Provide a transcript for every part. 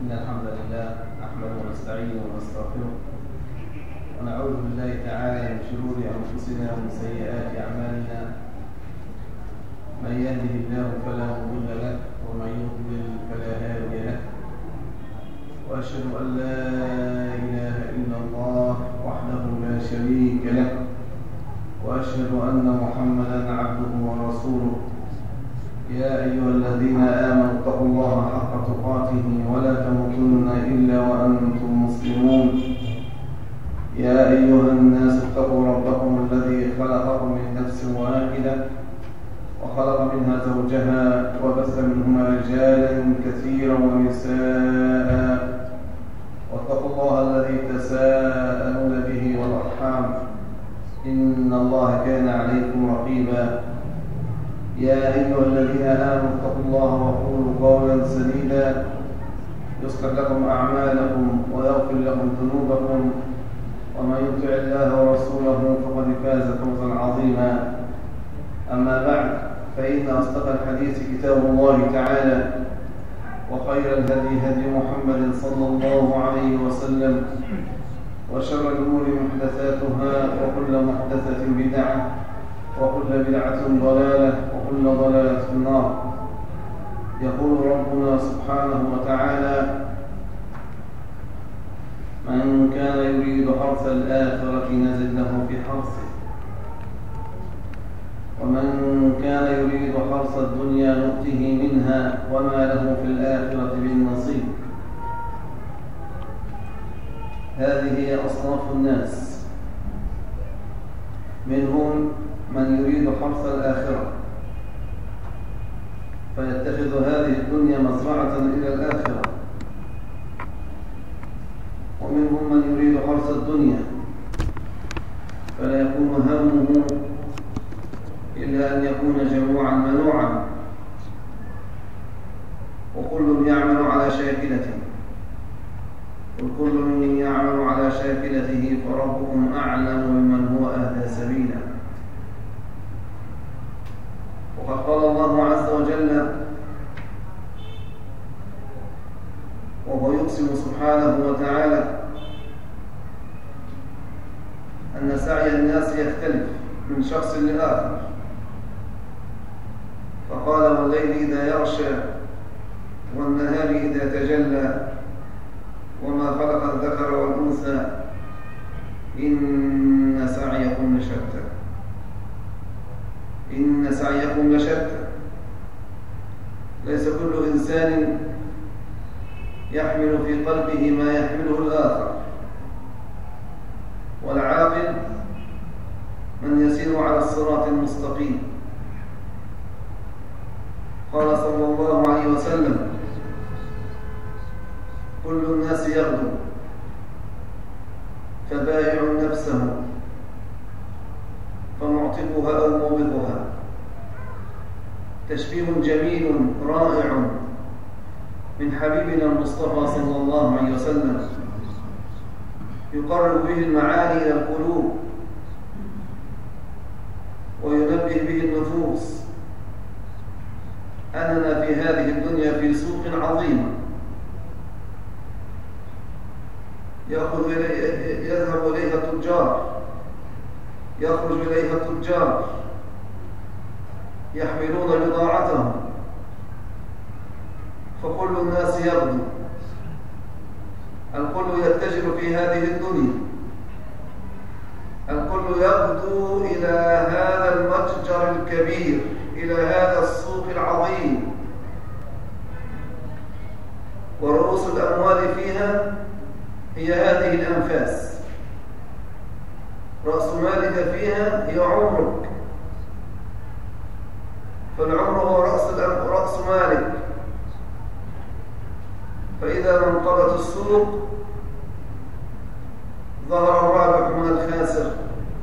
إن الحمد لله نحمده ونستعينه ونستغفره ونعوذ بالله تعالى من شرور أنفسنا ومن سيئات أعمالنا من يهده الله فلا مضل له ومن يضلل فلا هادي له وأشهد أن لا إله إلا الله وحده لا شريك له وأشهد أن محمدا عبده ورسوله يا أيها الذين آمنوا اتقوا الله حق تقاته ولا تموتن إلا وأنتم مسلمون يا أيها الناس اتقوا ربكم الذي خلقكم من نفس واحدة وخلق منها زوجها وبث منهما رجالا كثيرا ونساء واتقوا الله الذي تساءلون به والأرحام إن الله كان عليكم رقيبا يا أيها الذين آمنوا اتقوا الله وقولوا قولا سديدا يصلح لكم أعمالكم ويغفر لكم ذنوبكم ومن يطع الله ورسوله فقد فاز فوزا عظيما أما بعد فإن أصدق الحديث كتاب الله تعالى وخير الهدي هدي محمد صلى الله عليه وسلم وشر الأمور محدثاتها وكل محدثة بدعة وكل بدعة ضلالة وكل ضلالة في النار يقول ربنا سبحانه وتعالى من كان يريد حرث الآخرة نزل له في حرثه ومن كان يريد حرث الدنيا نؤته منها وما له في الآخرة من نصيب هذه هي أصناف الناس منهم من يريد حرث الآخرة فيتخذ هذه الدنيا مزرعة إلى الآخرة ومنهم من يريد حرث الدنيا فلا يكون همه إلا أن يكون جموعا منوعا وكل يعمل على شاكلته وكل يعمل على شاكلته فربكم أعلم بمن هو أهدى سبيلا وقد قال الله عز وجل وهو يقسم سبحانه وتعالى أن سعي الناس يختلف من شخص لآخر فقال والليل إذا يغشى والنهار إذا تجلى وما خلق الذكر والأنثى إن سعيكم لشتى إن سعيكم لشتى ليس كل إنسان يحمل في قلبه ما يحمله الآخر والعاقل من يسير على الصراط المستقيم قال صلى الله عليه وسلم كل الناس يغدو فبائع نفسه فمعتقها أو موبقها تشبيه جميل رائع من حبيبنا المصطفى صلى الله عليه وسلم يقرب به المعاني إلى القلوب وينبه به النفوس أننا في هذه الدنيا في سوق عظيمة يأخذ يذهب إليها التجار يخرج إليها التجار يحملون بضاعتهم فكل الناس يغدو الكل يتجر في هذه الدنيا الكل يغدو إلى هذا المتجر الكبير إلى هذا السوق العظيم ورؤوس الأموال فيها هي هذه الأنفاس رأس مالك فيها هي عمرك فالعمر هو رأس, رأس مالك فإذا ما انقضت السوق ظهر الرابح من الخاسر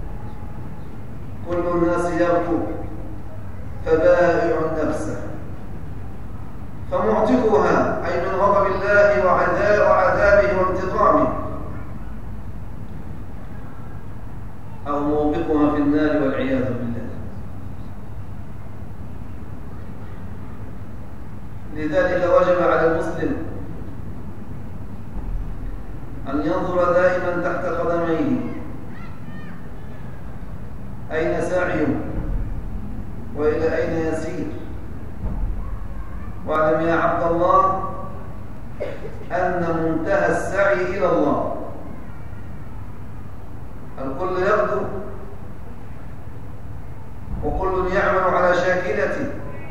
كل الناس يبكو فبائع نفسه فمعتقها أي من غضب الله وعذابه وانتقامه أو موبقها في النار والعياذ بالله لذلك وجب على المسلم أن ينظر دائما تحت قدميه أين سعيه وإلى أين يسير واعلم يا عبد الله أن منتهى السعي إلى الله الكل يغدو وكل يعمل على شاكلته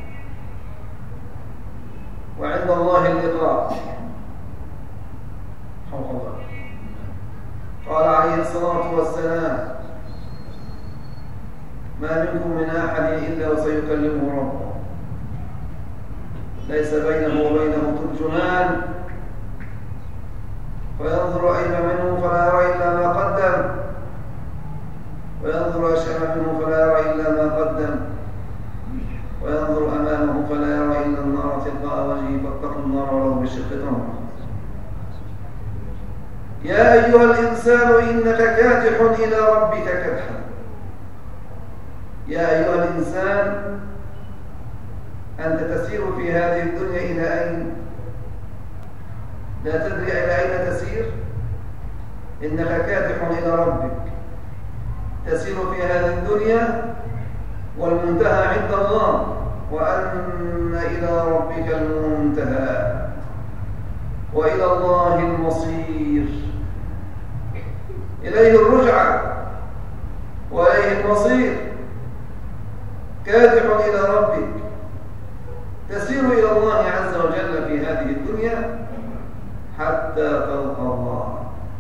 وعند الله اللقاء قال عليه الصلاة والسلام ما منكم من أحد إلا وسيكلمه ربه ليس بينه وبينه ترجمان فينظر أين منه فلا يرى إلا ما قدم وينظر أشأم منه فلا يرى إلا ما قدم وينظر أمامه فلا يرى إلا النار تلقاء وجهه فاتقوا النار ولو بشق تمر يا أيها الإنسان إنك كادح إلى ربك كدحا يا أيها الإنسان أنت تسير في هذه الدنيا إلى أين لا تدري إلى أين تسير إنك كادح إلى ربك تسير في هذه الدنيا والمنتهى عند الله وأن إلى ربك المنتهى وإلى الله المصير إليه الرجعة وإليه المصير كادح إلى ربك تسير إلى الله عز وجل في هذه الدنيا حتى تلقى الله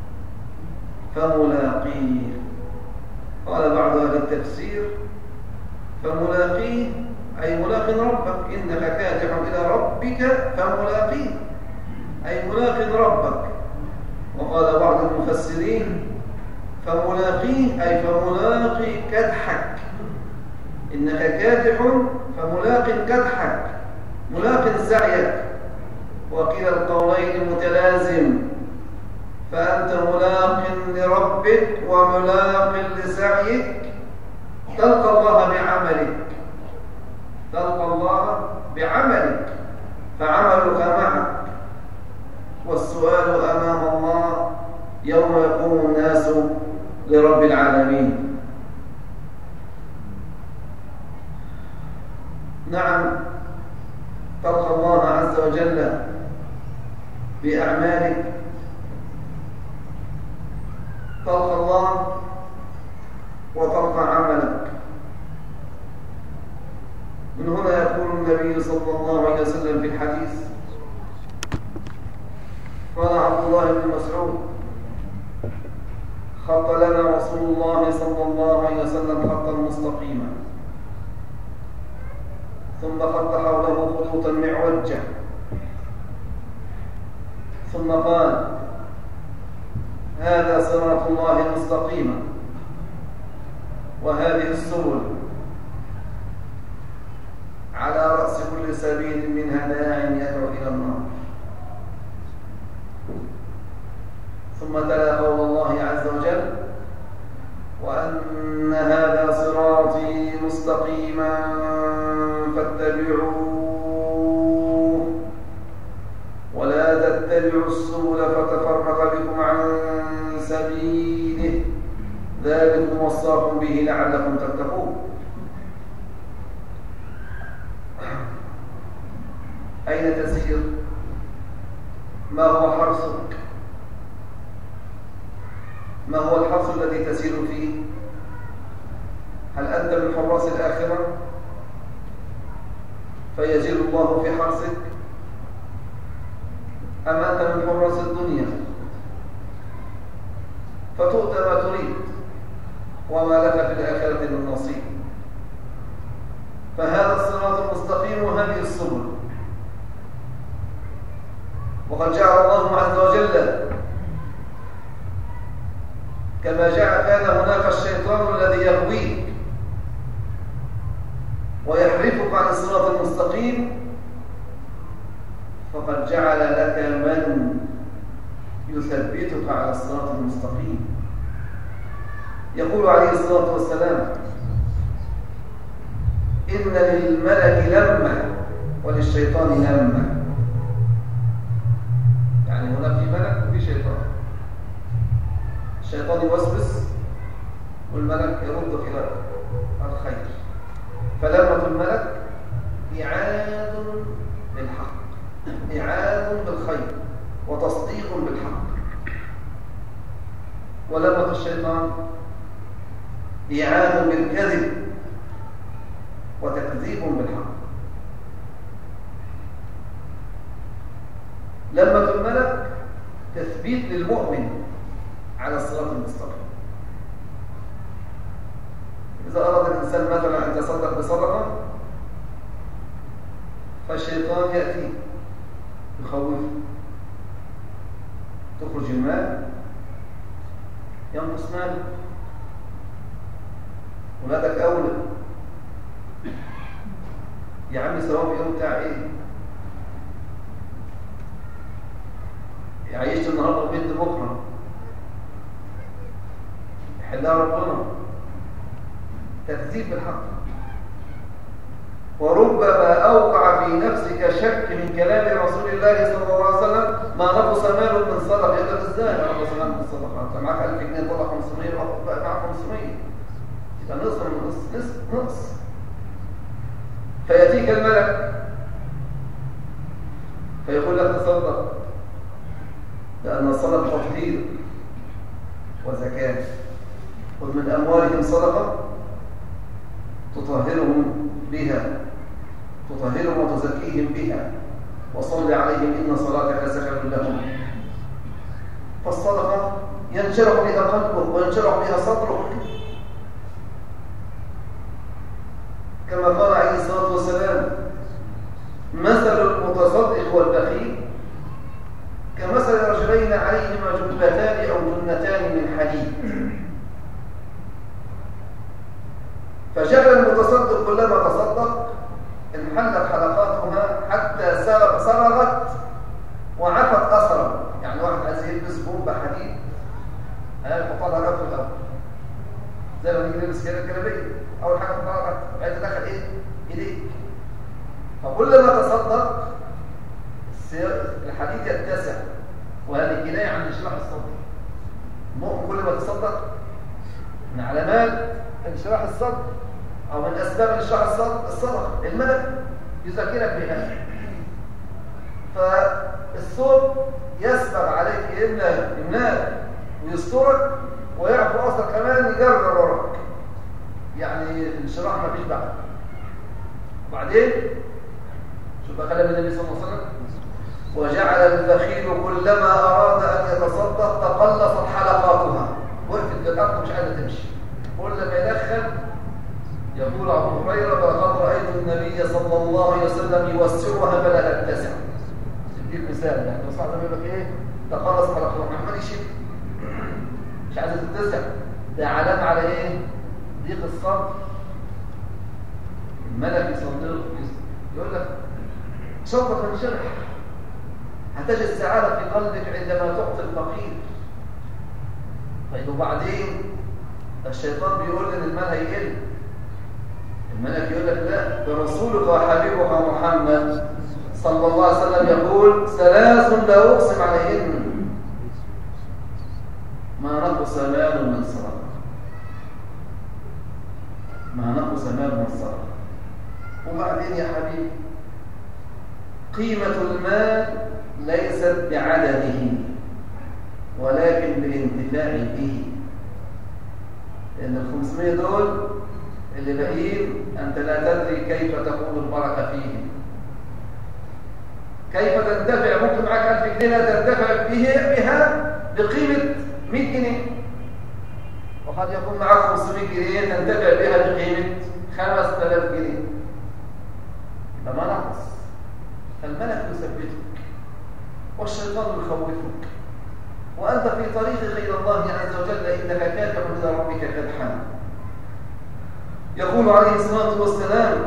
فملاقيه قال بعض أهل التفسير فملاقيه أي ملاق ربك إنك كادح إلى ربك فملاقيه أي ملاق ربك وقال بعض المفسرين فملاقيه أي فملاقي كدحك إنك كادح فملاق كدحك ملاق سعيك وكلا القولين متلازم فأنت ملاق لربك وملاق لسعيك تلقى الله بعملك تلقى الله بعملك فعملك معك والسؤال أمام الله يوم يقوم الناس لرب العالمين نعم تلقى الله عز وجل بأعمالك تلقى الله وتلقى عملك من هنا يقول النبي صلى الله عليه وسلم في الحديث قال عبد الله بن مسعود خط لنا رسول الله صلى الله عليه وسلم خطا مستقيما ثم خط حوله خطوطا معوجة ثم قال هذا صراط الله مستقيما وهذه السبل على رأس كل سبيل منها داع يدعو إلى النار ثم تلا قول الله عز وجل وأن هذا صراطي مستقيما فاتبعوه ولا تتبعوا السبل فتفرق بكم عن سبيله ذلكم وصاكم به لعلكم تتقون أين تسير ما هو حرصك ما هو الحرص الذي تسير فيه هل أنت من حراس الآخرة فيجل الله في حرصك أم أنت من حراس الدنيا فتؤتى ما تريد وما لك في الآخرة من نصيب فهذا الصراط المستقيم وهذه السبل وقد جعل الله عز وجل كما جاء كان هناك الشيطان الذي يغويك ويحرفك عن الصراط المستقيم فقد جعل لك من يثبتك على الصراط المستقيم يقول عليه الصلاة والسلام إن للملك لمة وللشيطان لمة يعني هناك في ملك وفي شيطان الشيطان يوسوس والملك يرد إلى الخير فلمة الملك إعاد بالحق إعاد بالخير وتصديق بالحق ولمة الشيطان إعاد بالكذب وتكذيب بالحق لمة الملك تثبيت للمؤمن على الصراط المستقيم إذا أراد الإنسان مثلا أن يتصدق بصدقة فالشيطان يأتي يخوف تخرج المال ينقص مالك ولادك أولى يا عمي ثواب يوم بتاع ايه عيشت النهارده وبيت بكره يحلها ربنا تكذيب بالحق وربما أوقع في نفسك شك من كلام رسول الله صلى الله عليه وسلم ما نقص مال من صدقه يقول ازاي نقص مال من صدقه انت معاك 1000 جنيه طلع 500 معاك 500 يبقى نقص نقص نقص فيأتيك الملك فيقول لك تصدق لأن الصدقة تطهير وزكاة خذ من أموالهم صدقة تطهرهم بها تطهرهم وتزكيهم بها وصل عليهم إن صلاتك سكن لهم فالصدقة ينشرح بها قلبك وينشرح بها صدرك كما قال عليه الصلاة والسلام مثل المتصدق والبخيل كمثل رجلين عليهما جبتان أو جنتان من حديد فجعل المتصدق كلما تصدق انحلت حلقاتها حتى صرغت وعفت أثرا يعني واحد عايز يلبس بومبة حديد هيحط لها رفض الأول زي ما نيجي نلبس كده الكلابية أول حاجة تطلع رفض بعد دخل إيه؟ إيديك فكل ما تصدق الحديد يتسع وهذه كناية عن انشراح الصدر المؤمن كل ما تصدق من علامات انشراح الصدر أو من أسباب انشراح الصدر الصدق الملك يذكرك بها فالصوت يسبب عليك يمنى يمناك ويسترك ويعفو أصلك كمان يجرر وراك يعني انشراح ما فيش بعد وبعدين شوف بقى كلام النبي صلى الله عليه وسلم وجعل البخيل كلما أراد أن يتصدق تقلصت حلقاتها وقفت الأرض مش عايزة تمشي كل ما يدخل يقول أبو هريرة لقد رأيت النبي صلى الله عليه وسلم يوسعها فلا تتسع دي مثال يعني الرسول صلى يقول لك ايه تقلص حلقاتها محمد يشيل مش عايزة تتسع ده علامة على ايه ضيق الصدر الملك يصدر يقول لك سوف تنشرح هتجد سعادة في قلبك عندما تعطي الفقير طيب وبعدين الشيطان بيقول ان المال هيقل الملك يقول لك لا برسولك وحبيبك محمد صلى الله عليه وسلم يقول ثلاث لا اقسم عليهن ما نقص مال من صدقه ما نقص مال من صدقه وبعدين يا حبيبي قيمة المال ليست بعدده ولكن بالانتفاع به لأن الخمسمية دول اللي باقيين أنت لا تدري كيف تكون البركة فيهم كيف تنتفع ممكن معك 1000 جنيه لا تنتفع به بها بقيمة 100 جنيه وقد يكون معك 500 جنيه تنتفع بها بقيمة 5000 جنيه فما نقص الملك يثبتك والشيطان يخوفك وأنت في طريق خير الله عز وجل إنك كافح إلى ربك كدحا يقول عليه الصلاة والسلام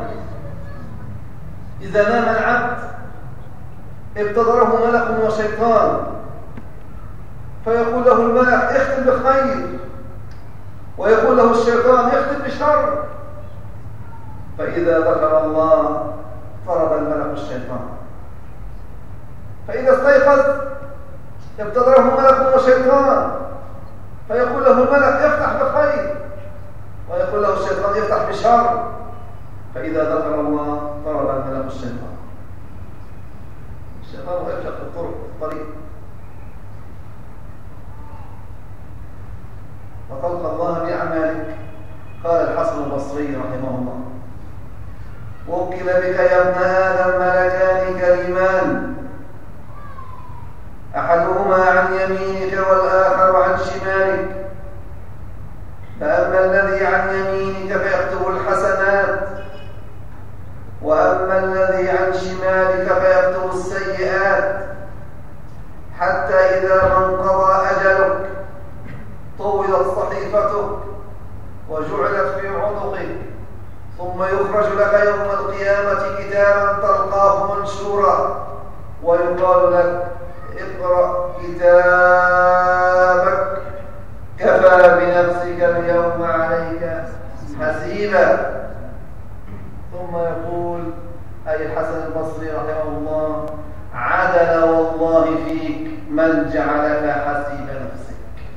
إذا نام العبد ابتدره ملك وشيطان فيقول له الملك اختم بخير ويقول له الشيطان اختم بشر فإذا ذكر الله طرد الملك الشيطان فإذا استيقظ ابتدره ملك وشيطان فيقول له الملك افتح بخير ويقول له الشيطان افتح بشر فإذا ذكر الله طرد الملك الشيطان الشيطان ويفشق الطرق الطريق وتلقى الله بأعمالك قال الحسن البصري رحمه الله وكل بك يا ابن آدم ملكان كريمان أحدهما عن يمينك والآخر عن شمالك فأما الذي عن يمينك فيكتب الحسنات وأما الذي عن شمالك فيكتب السيئات حتى إذا ما انقضى أجلك طولت صحيفتك وجعلت في عنقك ثم يخرج لك يوم القيامة كتابا تلقاه منشورا ويقال لك اقرأ كتابك كفى بنفسك اليوم عليك حسيبا ثم يقول أي الحسن البصري رحمه الله عدل والله فيك من جعلك حسيب نفسك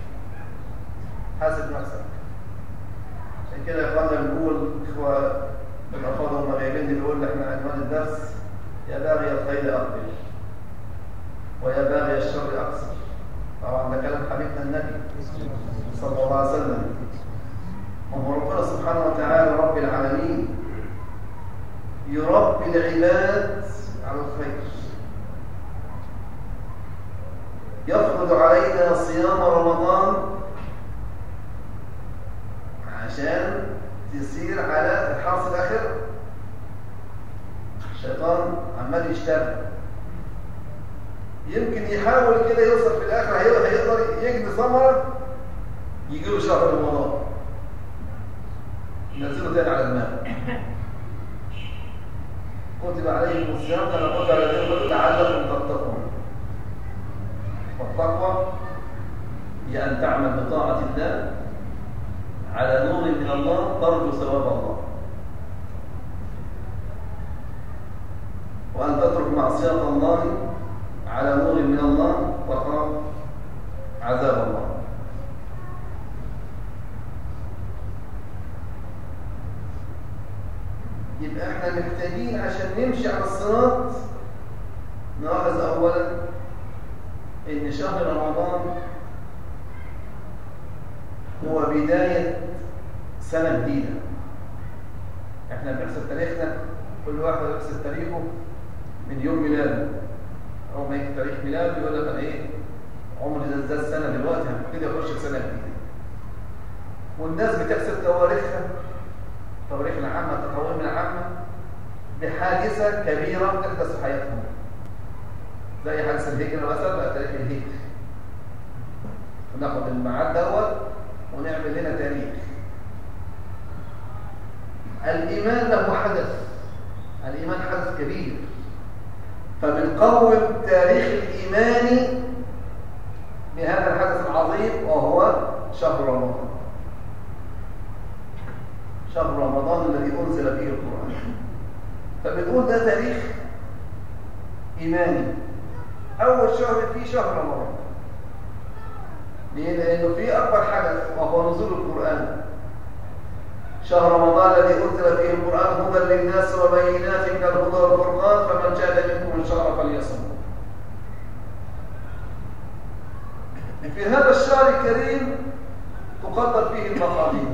حاسب نفسك عشان كده يا اخوانا بنقول اخوة الاخوة هم غايبين بيقول احنا عنوان الدرس يا باغي الخير اقبل ويا باغي الشر اقصر طبعا ده كلام حبيبنا النبي صلى الله عليه وسلم وهو ربنا سبحانه وتعالى رب العالمين يربي العباد على الخير يفرض علينا صيام رمضان عشان تسير على الحرص الآخر الشيطان عمال يشتغل يمكن يحاول كده يوصل في الآخر هيقدر يجني ثمرة يجي له شهر رمضان ينزله تاني على دماغه كتب عليكم الصيام كما كتب على الذين قالوا لعلكم تتقون والتقوى هي أن تعمل بطاعة الله على نور من الله ترجو ثواب الله وأن تترك معصية الله على نور من الله تخاف عذاب الله يبقى احنا محتاجين عشان نمشي على الصراط نلاحظ اولا ان شهر رمضان هو بداية سنة جديدة احنا بنحسب تاريخنا كل واحد يحسب تاريخه من يوم ميلاده او ما يكتب تاريخ ميلاده يقول لك انا ايه عمري ده زاد سنة دلوقتي هبتدي اخش في سنة جديدة والناس بتحسب تواريخها تواريخ العامة التقويم العامة بحادثة كبيرة تحدث في حياتهم زي حادث الهجرة مثلا بقى تاريخ الهجرة وناخد الميعاد دوت ونعمل لنا تاريخ الإيمان له حدث الإيمان حدث كبير فبنقوم تاريخ الإيمان بهذا الحدث العظيم وهو شهر رمضان شهر رمضان الذي أنزل فيه القرآن فبنقول ده تاريخ إيماني أول شهر فيه شهر رمضان ليه؟ لأنه في أكبر حدث وهو نزول القرآن شهر رمضان الذي أنزل فيه القرآن هدى للناس وبينات من الهدى والفرقان فمن شهد منكم الشهر فليصم في هذا الشهر الكريم تقدر فيه المقادير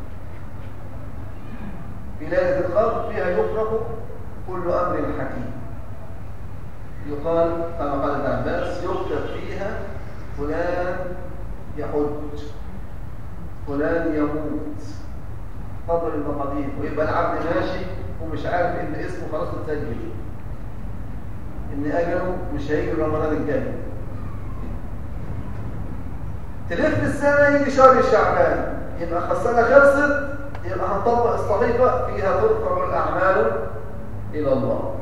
في ليلة القدر فيها يفرق كل أمر حكيم يقال كما قال ابن عباس يكتب فيها فلان يحج فلان يموت قدر المقادير ويبقى العبد ماشي ومش عارف ان اسمه خلاص اتسجل ان اجله مش هيجي رمضان الجاي تلف السنه يجي شهر شعبان يبقى السنه خلصت يبقى هنطبق الصحيفه فيها ترفع الاعمال الى الله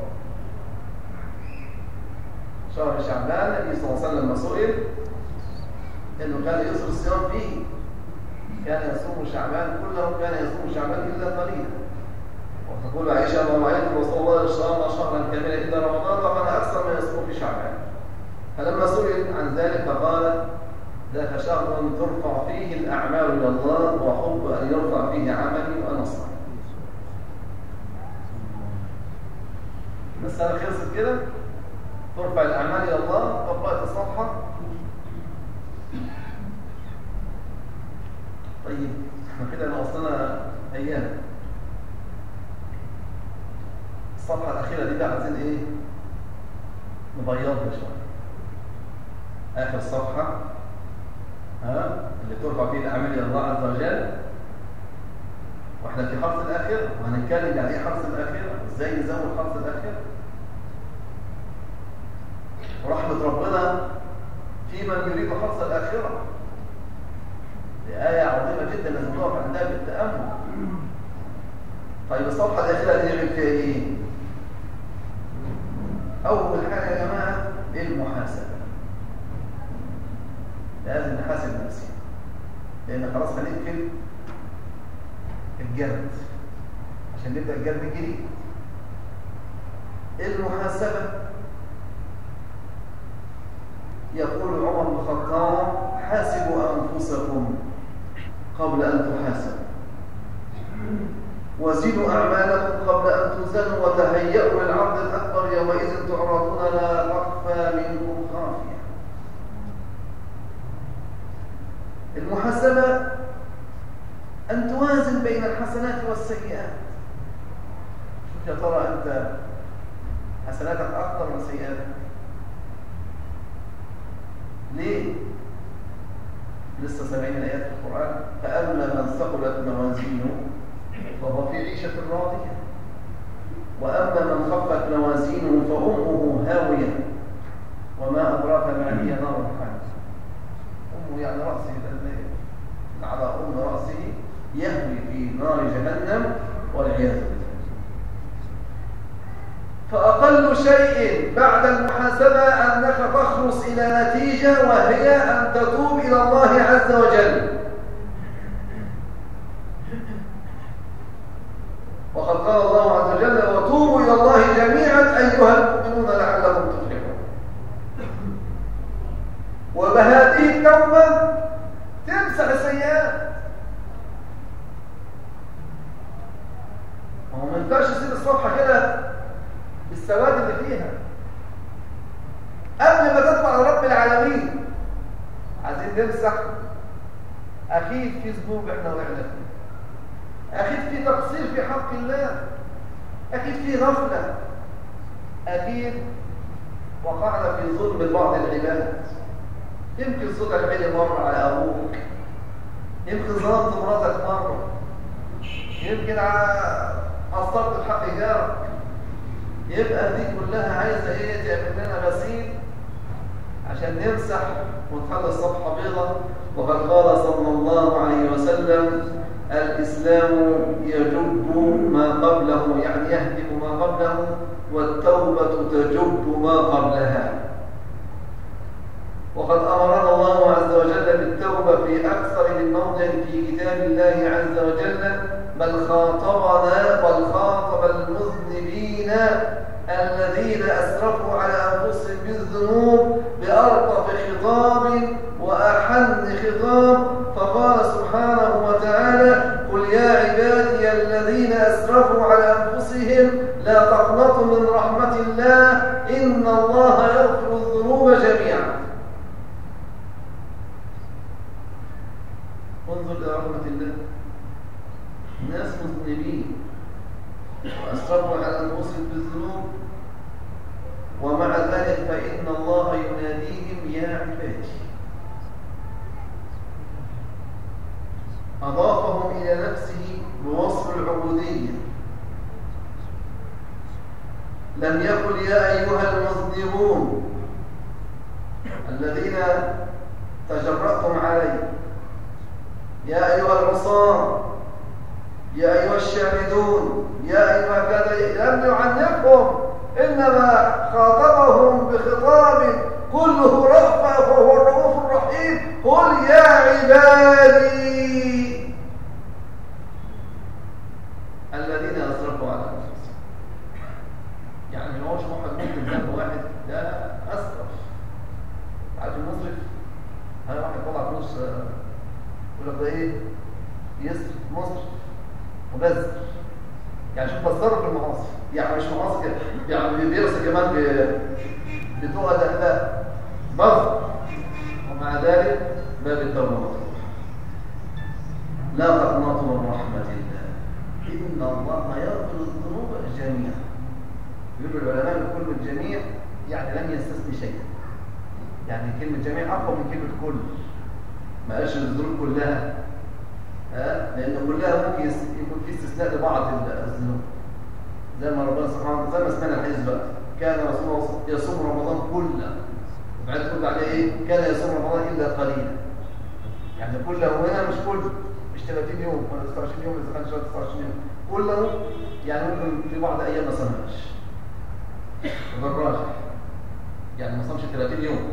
شهر شعبان النبي صلى الله عليه وسلم سئل انه كان يصل الصيام فيه كان يصوم شعبان كله كان يصوم شعبان الا قليلا وتقول عائشه ما رايت رسول الله صلى الله شهرا كاملا الا رمضان وكان اكثر من يصوم في شعبان فلما سئل عن ذلك فقال ذاك شهر ترفع فيه الأعمال إلى الله وأحب أن يرفع فيه عملي وأنا صائم المسألة خلصت كده ترفع الأعمال إلى الله قبلت الصفحة طيب احنا كده ناقصنا أيام الصفحة الأخيرة دي بقى عايزين إيه؟ نبيضها شوية آخر صفحة ها اللي ترفع فيه الأعمال إلى الله عز وجل واحنا في حرف الآخرة وهنتكلم يعني إيه حرف الآخرة إزاي نزود حرف الآخرة ورحمة ربنا في من يريد حرص الآخرة دي آية عظيمة جدا لازم نقف عندها بالتأمل طيب الصفحة الأخيرة دي نعمل فيها إيه؟ أول حاجة يا جماعة المحاسبة لازم نحاسب نفسنا لأن خلاص هنقفل الجرد عشان نبدأ الجرد الجديد المحاسبة يقول عمر بن الخطاب حاسبوا أنفسكم قبل أن تحاسبوا وزنوا أعمالكم قبل أن تزنوا وتهيئوا للعرض الأكبر يومئذ تعرضون لا تخفى منكم خافية المحاسبة أن توازن بين الحسنات والسيئات شوف يا ترى أنت حسناتك أكثر من سيئاتك ليه؟ لسه سامعين آيات في القرآن فأما من ثقلت موازينه فهو في عيشة راضية وأما من خفت موازينه فأمه هاوية وما أدراك ما هي نار الحامل أمه يعني رأسه على أم رأسه يهوي في نار جهنم والعياذ بالله فأقل شيء بعد المحاسبة أنك تخلص إلى نتيجة وهي أن تتوب إلى الله عز وجل وقد قال الله عز وجل وتوبوا إلى الله جميعا أيها المؤمنون لعلكم تفلحون وبهذه التوبة تمسح السيئات هو ما ينفعش تسيب الصفحة كده بالسواد اللي فيها قبل ما تطلع على رب العالمين عايزين نمسح اكيد في ذنوب احنا وقعنا فيه اكيد في تقصير في حق الله اكيد في غفله اكيد وقعنا في ظلم بعض العباد يمكن صوتك عالي مره على ابوك يمكن ظلمت مراتك مره يمكن قصرت بحق جارك يبقى دي كلها عايزه ايه تعمل لنا غسيل عشان نمسح ونخلي الصفحه بيضاء وقد قال صلى الله عليه وسلم الاسلام يجب ما قبله يعني يهدم ما قبله والتوبه تجب ما قبلها وقد امرنا الله عز وجل بالتوبه في اكثر من موضع في كتاب الله عز وجل بل خاطبنا بل خاطب المذنبين الذين أسرفوا على أنفسهم بالذنوب بألطف خطاب وأحن خطاب فقال سبحانه وتعالى قل يا عبادي الذين أسرفوا على أنفسهم لا تقنطوا من رحمة الله إن الله يغفر الذنوب جميعا انظر إلى رحمة الله ناس مذنبين وأسرفوا على أنفسهم بالذنوب ومع ذلك فإن الله يناديهم يا عبادي أضافهم إلى نفسه بوصف العبودية لم يقل يا أيها المذنبون الذين تجرأتم علي يا أيها العصاه يا أيها الشاهدون يا أيها كذا لم يعنفهم إنما خاطبهم بخطاب كله رأفة فهو الرؤوف الرحيم قل يا عبادي الذين أسرفوا على أنفسهم يعني ما هوش واحد ممكن ذنب واحد ده أسرف عارف المصرف هذا واحد طلع فلوس يقول لك ده ايه يصرف مصر مبذر يعني شوف بذره في المعاصي يعني مش معاصي كده يعني بيرسل كمان بتوع ده بذر ومع ذلك باب التوبه مفتوح لا تقنطوا من رحمه الله ان الله يغفر الذنوب جميعا يقول العلماء كل الجميع يعني لم يستثني شيئا يعني كلمه جميع اقوى من كلمه كل ما قالش الذنوب كلها ها لان كلها ممكن يكون في استثناء لبعض الذنوب زي ما ربنا سبحانه وتعالى زي ما سمعنا الحديث بقى كان رسول الله يصوم رمضان كله وبعدين تقول بعدها ايه كان يصوم رمضان الا قليلا يعني كله هنا مش كله مش 30 يوم ولا 26 يوم اذا كان شهر 29 يوم كله يعني ممكن في بعض ايام ما صامش وده الراجح يعني ما صامش 30 يوم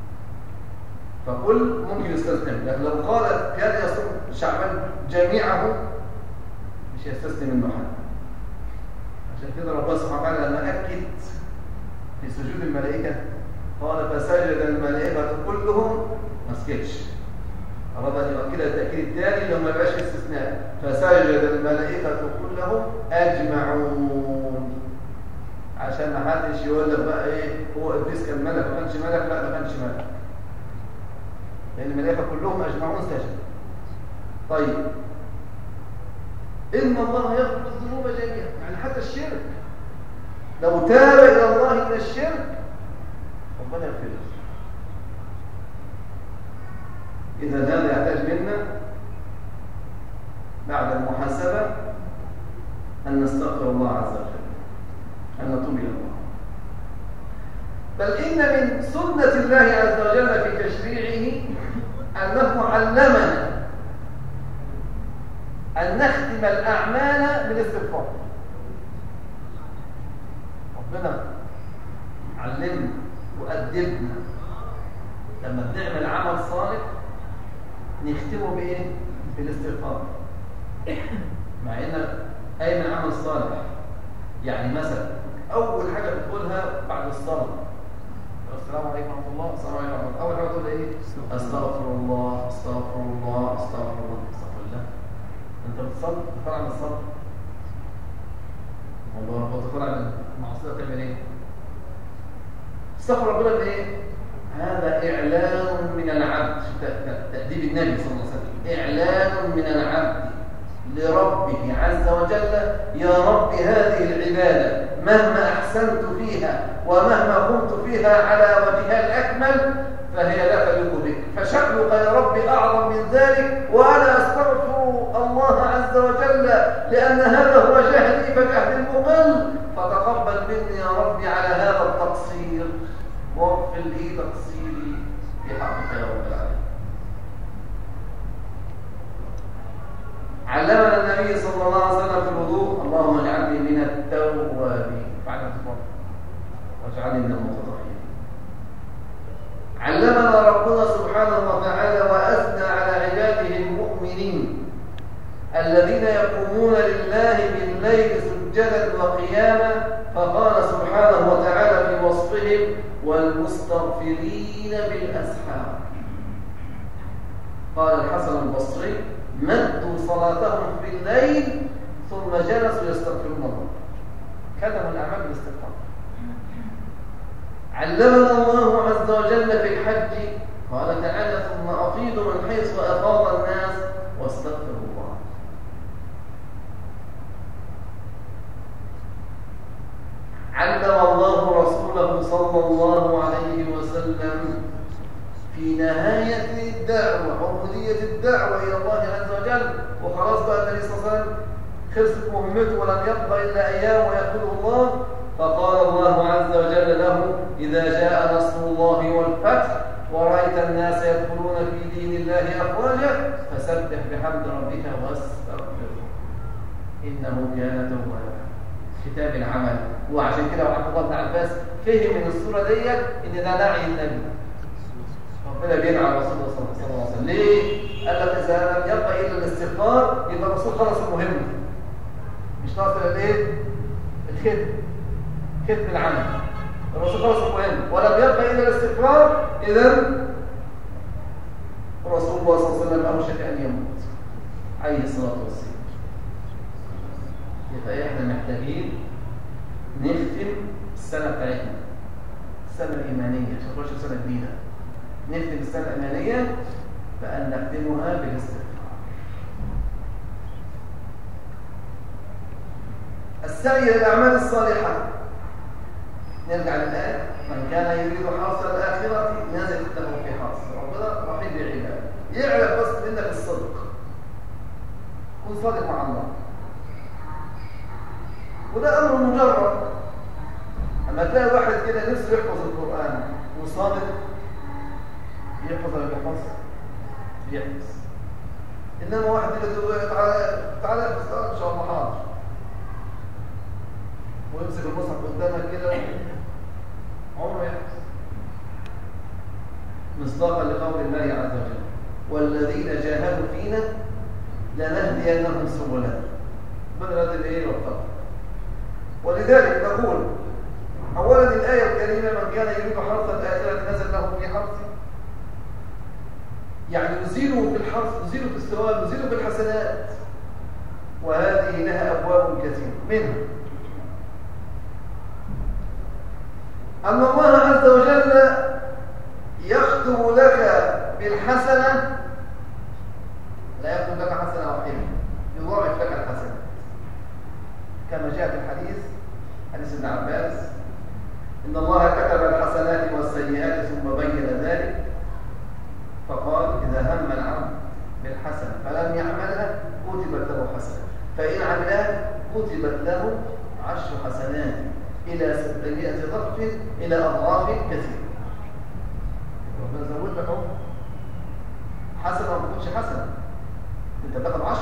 فكل ممكن يستثنى لكن لو قال كان يصوم شعبان جميعه مش يستثني منه حد عشان كده ربنا سبحانه وتعالى لما اكد في سجود الملائكه قال فسجد الملائكه كلهم ما سكتش أراد أن يؤكد التأكيد الثاني لما يبقاش استثناء فسجد الملائكة كلهم أجمعون عشان ما حدش يقول لك بقى إيه هو إبليس كان ملك ما كانش ملك لا ما كانش ملك لأن الملائكة كلهم أجمعون سجد طيب إن الله يغفر الذنوب جميعا يعني حتى الشرك لو تاب إلى الله من الشرك ربنا يغفر له إذا هذا يحتاج منا بعد المحاسبة أن نستغفر الله عز وجل أن نتوب إلى الله بل إن من سنة الله عز وجل في تشريعه أنه علمنا أن نختم الأعمال بالاستغفار ربنا علمنا وأدبنا لما بنعمل عمل صالح نختمه بايه بالاستغفار مع ان اي من عمل صالح يعني مثلا اول حاجه بتقولها بعد الصلاه السلام عليكم ورحمه الله السلام عليكم ورحمه الله اول حاجه تقول ايه استغفر الله استغفر الله استغفر الله استغفر الله انت بتصلي بتطلع عن الصلاه والله هو تطلع عن المعصيه تعمل ايه استغفر ربنا بايه هذا إعلان من العبد تأديب النبي صلى الله عليه وسلم إعلان من العبد لربه عز وجل يا رب هذه العبادة مهما أحسنت فيها ومهما قمت فيها على وجهها الأكمل فهي لا تليق بك فشأنك يا رب أعظم من ذلك وأنا أستغفر الله عز وجل لأن هذا هو جهدي فجهد المضل فتقبل مني يا رب على هذا التقصير واغفر لي تقصيري في حقك يا رب العالمين علمنا النبي صلى الله عليه وسلم في الوضوء اللهم اجعلني من التوابين بعد تفضل واجعلني من المتطهرين علمنا ربنا سبحانه وتعالى واثنى على عباده المؤمنين الذين يقومون لله بالليل سجدا وقياما فقال سبحانه وتعالى في وصفهم والمستغفرين بالأسحار قال الحسن البصري مدوا صلاتهم في الليل ثم جلسوا يستغفرون الله كتموا الأعمال بالاستغفار علمنا الله عز وجل في الحج قال تعالى ثم أفيضوا من حيث أفاض الناس واستغفروا الله علم الله رسوله صلى الله عليه وسلم في نهاية الدعوة عبودية الدعوة إلى الله عز وجل وخلاص بقى النبي صلى الله عليه وسلم خلصت مهمته ولم يبقى إلا أيام ويقول الله فقال الله عز وجل له إذا جاء نصر الله والفتح ورأيت الناس يدخلون في دين الله أفواجا فسبح بحمد ربك واستغفره إنه كان توابا كتاب العمل وعشان كده عبد الله بن عباس فهم من الصوره ديت ان ده نعي النبي ربنا بينعى على رسول الله صلى الله عليه وسلم ليه؟ قال لك اذا لم يبقى الا الاستغفار يبقى الرسول خلص المهمه مش ناقص الا الايه؟ الختم ختم العمل الرسول خلص المهمه ولم يبقى الا الاستغفار اذا الرسول الله صلى الله عليه وسلم أوشك أن يموت عليه الصلاة والسلام يبقى إحنا محتاجين نختم السنة بتاعتنا السنة الإيمانية عشان نخش في سنة جديدة نختم السنة الإيمانية فأن نختمها بالاستغفار السعي للأعمال الصالحة نرجع للآية من كان يريد حرث الآخرة نزل له في حرث ربنا رحيم بعباده يعرف بس منك الصدق كن صادق مع الله وده أمر مجرد أما تلاقي واحد كده نفسه يحفظ القرآن وصادق يحفظ ولا بيحفظ؟ بيحفظ إنما واحد كده تقول له تعالى تعالى احفظ آه، إن شاء الله حاضر ويمسك المصحف قدامك كده عمره يحفظ مصداقا لقول الله عز وجل والذين جاهدوا فينا لنهدينهم سبلنا من هذا الايه والطبع ولذلك نقول اولا الايه الكريمه من كان يريد حرث الاخره نزل له في حرثه يعني نزيله في الحرث نزيله في الثواب نزيله في الحسنات وهذه لها ابواب كثيره منها أن الله عز وجل يختم لك بالحسنة لا يختم لك حسنة واحدة يضاعف لك الحسنة كما جاء في الحديث حديث ابن عباس إن الله كتب الحسنات والسيئات ثم بين ذلك فقال إذا هم العبد بالحسنة فلم يعملها كتبت له حسنة فإن عملها كتبت له عشر حسنات إلى 600 ضعف إلى أضعاف كثيرة ربنا زود لك اهو حسنة ما تكونش حسنة أنت تاخد 10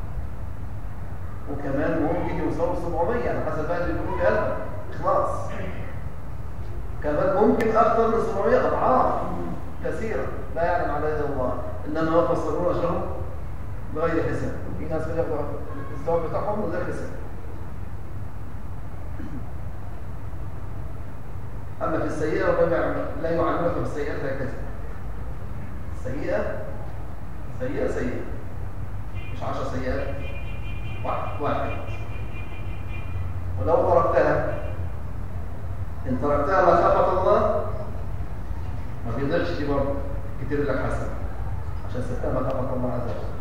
وكمان ممكن يوصلوا 700 يعني حسب بقى اللي بيقولوا في قلبك إخلاص كمان ممكن أكثر من 700 أضعاف كثيرة لا يعلم على يد الله إنما يفسرون أجرهم بغير حساب في ناس بياخدوا الثواب بتاعهم من غير حساب أما في السيئة ربما لا يعاملك بالسيئة هكذا السيئة سيئة سيئة مش عشر سيئات واحد واحد ولو تركتها إن تركتها مخافة الله ما بيقدرش دي برضه كتير لك حسن عشان سبتها مخافة الله عز وجل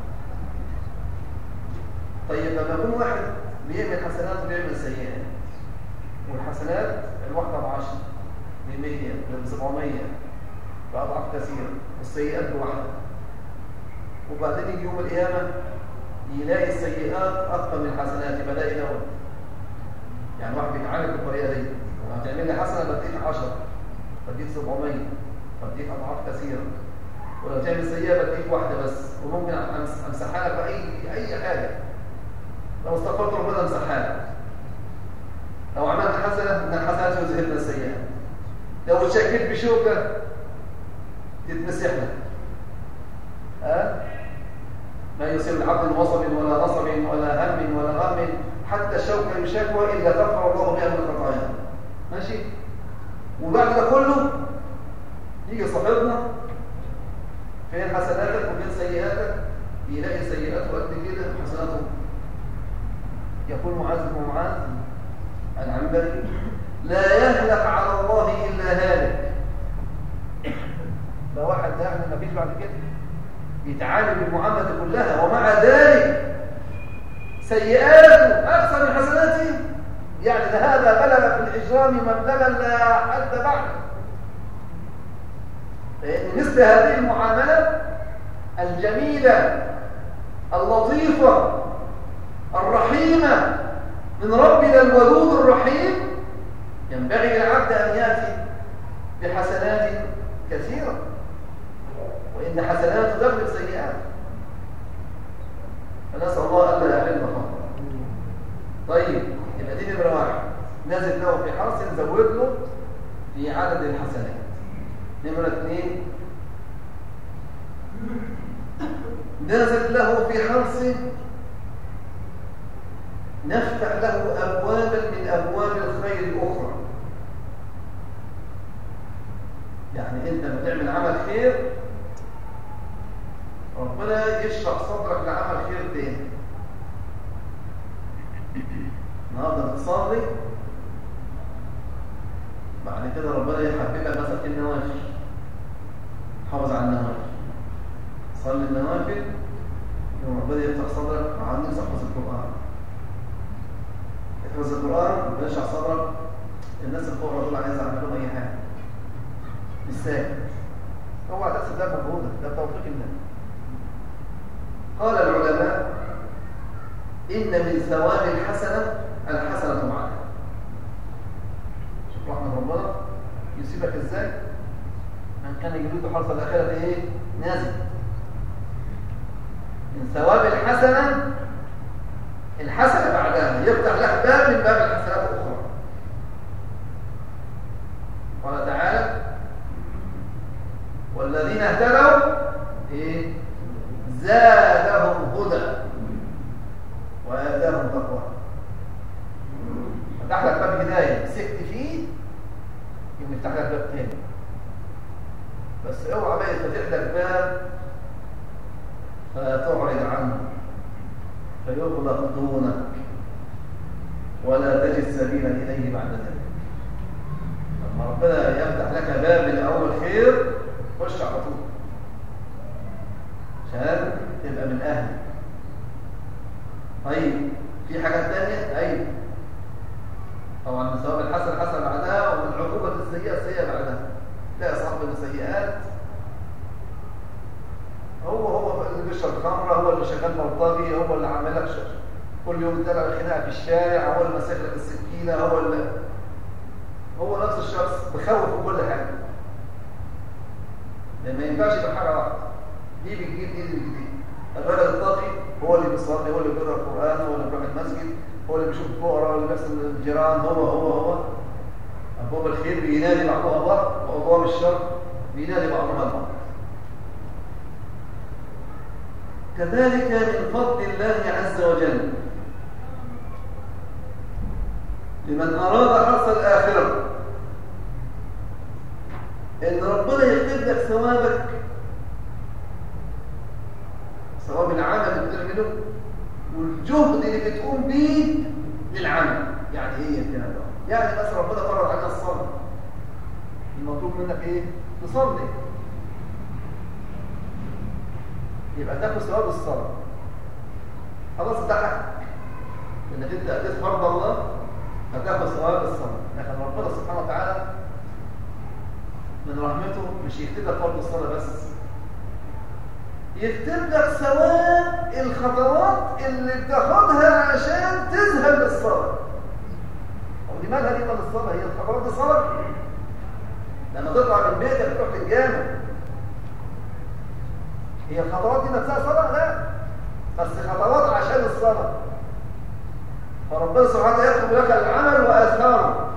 طيب لما يكون واحد بيعمل حسنات وبيعمل سيئات والحسنات الواحدة بعشرة ب 100 ب 700 بأضعاف كثيرة والسيئات بواحدة وبعدين يجي يوم القيامة يلاقي السيئات أكثر من الحسنات يبقى ده ينور يعني واحد بيتعامل بالطريقة دي وهتعمل لي حسنة بديك 10 بديك 700 بديك أضعاف كثيرة ولو تعمل سيئة بديك واحدة بس وممكن أمسحها لك بأي أي حاجة لو استغفرت ربنا أمسحها لك لو عملت حسنة من الحسنات يذهبن السيئات لو اتشكيت بشوكة تتمسح لك أه؟ ما يصيب العبد وصب ولا نصب ولا هم ولا غم حتى الشوكة يشكوى إلا غفر الله بها من خطاياه ماشي وبعد ده كله يجي صاحبنا فين حسناتك وفين سيئاتك يلاقي سيئاته قد كده وحسناته يقول معاذ بن معاذ العنبري لا يهلك على الله إلا هالك ده واحد ده يعني ما فيش بعد كده يتعامل بالمعاملة كلها ومع ذلك سيئاته أكثر من حسناته يعني ده هذا بلغ في الإجرام مبلغا لا حد بعده لأن مثل هذه المعاملة الجميلة اللطيفة الرحيمة من ربنا الودود الرحيم ينبغي للعبد أن يأتي بحسنات كثيرة وإن حسنات تغلب سيئات فنسأل الله ألا يحرمنا فضلا طيب يبقى دي نمرة واحد نازل له في حرص نزود له في عدد الحسنات نمرة اثنين نازل له في حرص نفتح له أبوابا من أبواب الخير الأخرى يعني أنت بتعمل عمل خير ربنا يشرح صدرك لعمل خير تاني النهارده بتصلي بعد كده ربنا يحببك مثلا في النوافل حافظ على النوافل صلي النوافل يوم ربنا يفتح صدرك مع نفسك تحفظ القرآن تحفظ القرآن ربنا يشرح صدرك الناس الفقراء دول عايز اعمل لهم اي حاجه مش سهل اوعى تحسب ده مجهودك ده توفيق الله قال العلماء ان من ثواب الحسنه الحسنه معها شوف رحمه ربنا يسيبك ازاي من كان يريد حرث الاخره ايه نازل من ثواب الحسنه الحسنه بعدها يفتح لك باب من باب الحسنات الاخرى قال تعالى والذين اهتدوا ايه زادهم هدى وآتاهم تقوى فتح لك باب هدايه مسكت فيه يوم يفتح لك باب تاني بس اوعى بقى يفتح لك باب فتعرض عنه فيغلق دونك ولا تجد سبيلا اليه بعد ذلك لما ربنا يفتح لك باب من اول خير خش على طول عشان تبقى من اهله طيب في حاجات تانية ايوه طبعا من ثواب الحسن حسن بعدها ومن عقوبة السيئة السيئة بعدها لا صاحب السيئات هو هو اللي بيشرب خمره هو اللي شغال بلطجي هو اللي عامل لك كل يوم تلعب خناقه في الشارع هو اللي ماسك لك السكينه هو اللي هو نفس الشخص بخوف في كل حاجه ما ينفعش يبقى حاجه واحده دي بتجيب دي بتجيب الراجل التقي هو اللي بيصلي هو اللي بيقرا القران هو اللي بيروح المسجد هو اللي بيشوف الفقراء هو اللي بيغسل الجيران هو هو هو ابواب الخير بينادي بعضها بعض وابواب الشر بينادي بعضها البعض كذلك من فضل الله عز وجل لمن أراد حرص الآخرة إن ربنا يكتب لك ثوابك ثواب العمل اللي بتعمله والجهد اللي بتقوم به للعمل يعني ايه الكلام ده يعني بس ربنا فرض علينا الصلاه المطلوب منك ايه تصلي يبقى تاخد ثواب الصلاه خلاص ده حقك انك انت اديت فرض الله هتاخد ثواب الصلاه لكن ربنا سبحانه وتعالى من رحمته مش يكتب لك فرض الصلاه بس يكتب لك ثواب الخطوات اللي بتاخدها عشان تذهب للصلاه ودي مالها دي مال الصلاه هي الخطوات دي صلاه لما تطلع من بيتك تروح للجامع هي الخطوات دي نفسها صلاه لا بس خطوات عشان الصلاه فربنا سبحانه يكتب لك العمل واثاره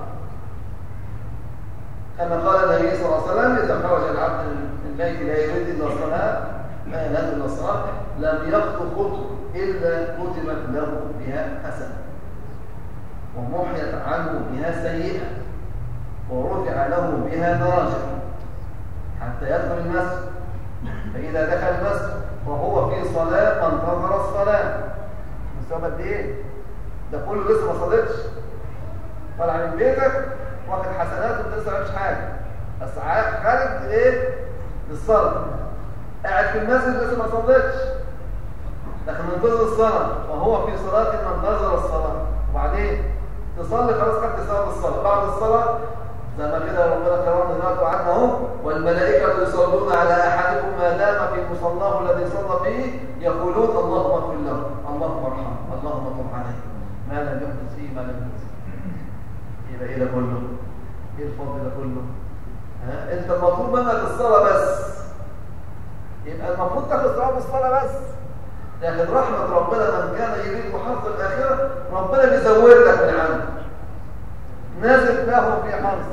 كما قال النبي صلى الله عليه وسلم اذا خرج العبد من البيت لا يريد الا الصلاه لا ينال الا الصلاه لم يخطو خطوه الا كتبت له بها حسنه ومحيت عنه بها سيئه ورفع له بها درجه حتى يدخل المسجد فاذا دخل المسجد وهو في صلاه فانتظر الصلاه مستوى قد ايه ده كله لسه ما صليتش طالع من بيتك واخد حسنات وانت لسه ما عملتش حاجه بس خارج ايه للصلاه قاعد في المسجد لسه ما صليتش لكن منتظر الصلاه وهو في صلاه منتظر الصلاه وبعدين تصلي خلاص خدت ثواب الصلاه بعد الصلاه زي ما كده ربنا كرمنا دلوقتي وعدنا اهو والملائكه يصلون على احدكم ما دام في مصلاه الذي صلى فيه يقولون اللهم اغفر له اللهم ارحمه اللهم تب عليه ما لم يحدث فيه ما لم يحدث يبقى ايه ده كله ايه الفضل ده كله ها انت المطلوب منك الصلاه بس يبقى المفروض تاخد ثواب الصلاه بس لكن رحمه ربنا من كان يريد حظ الاخره ربنا بيزود لك من عنده نازل له في حظ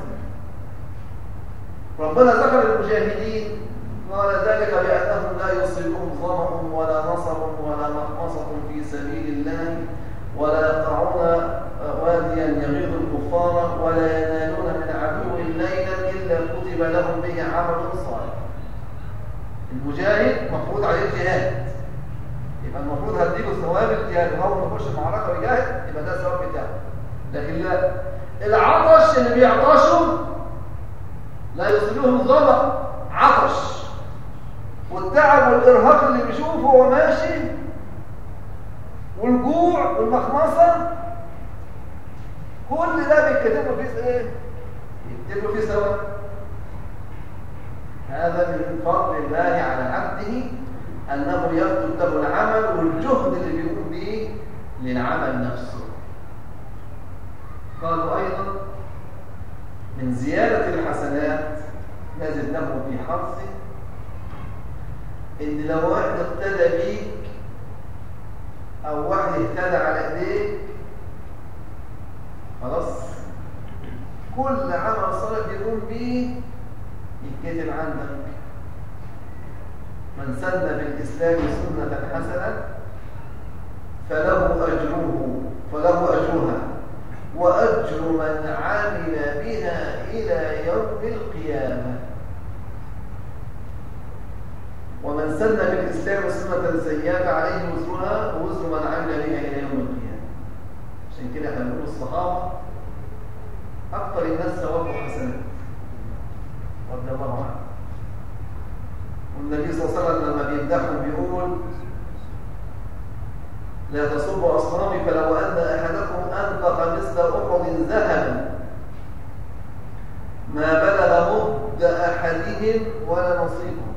ربنا ذكر المجاهدين قال ذلك بانهم لا يصيبهم ظمأ ولا نصب ولا مخمصه في سبيل الله ولا يقطعون واديا يغيظ الكفار ولا ينالون من عدو ليلا الا كتب لهم به عمل صالح المجاهد مفروض عليه الجهاد يبقى المفروض هديله ثواب الجهاد وهو ما يخش المعركه ويجاهد يبقى ده الثواب بتاعه لكن لا العطش اللي بيعطشه لا يصيبه الظما عطش والتعب والارهاق اللي بيشوفه وهو ماشي والجوع والمخمصه كل ده بيتكتب له فيه ايه يكتب له فيه ثواب هذا من فضل الله على عبده أنه يكتب له العمل والجهد اللي بيقوم به للعمل نفسه قالوا أيضا من زيادة الحسنات ما زدناه في حرصه إن لو واحد اقتدى بيك أو واحد اهتدى على إيديك خلاص كل عمل صالح بيقوم به يتكتب عندك من سن في الإسلام سنة حسنة فله أجره فله أجرها وأجر من عمل بها إلى يوم القيامة ومن سن في الإسلام سنة سيئة عليه وزرها ووزر من عمل بها إلى يوم القيامة عشان كده احنا بنقول الصحابة أكثر الناس ثواب وحسنات رضي الله عنه والنبي صلى الله عليه وسلم لما بيمدحهم بيقول لا تصبوا أصنامي فلو أن أحدكم أنفق مثل أحد ذهبا ما بلغ مد أحدهم ولا نصيبه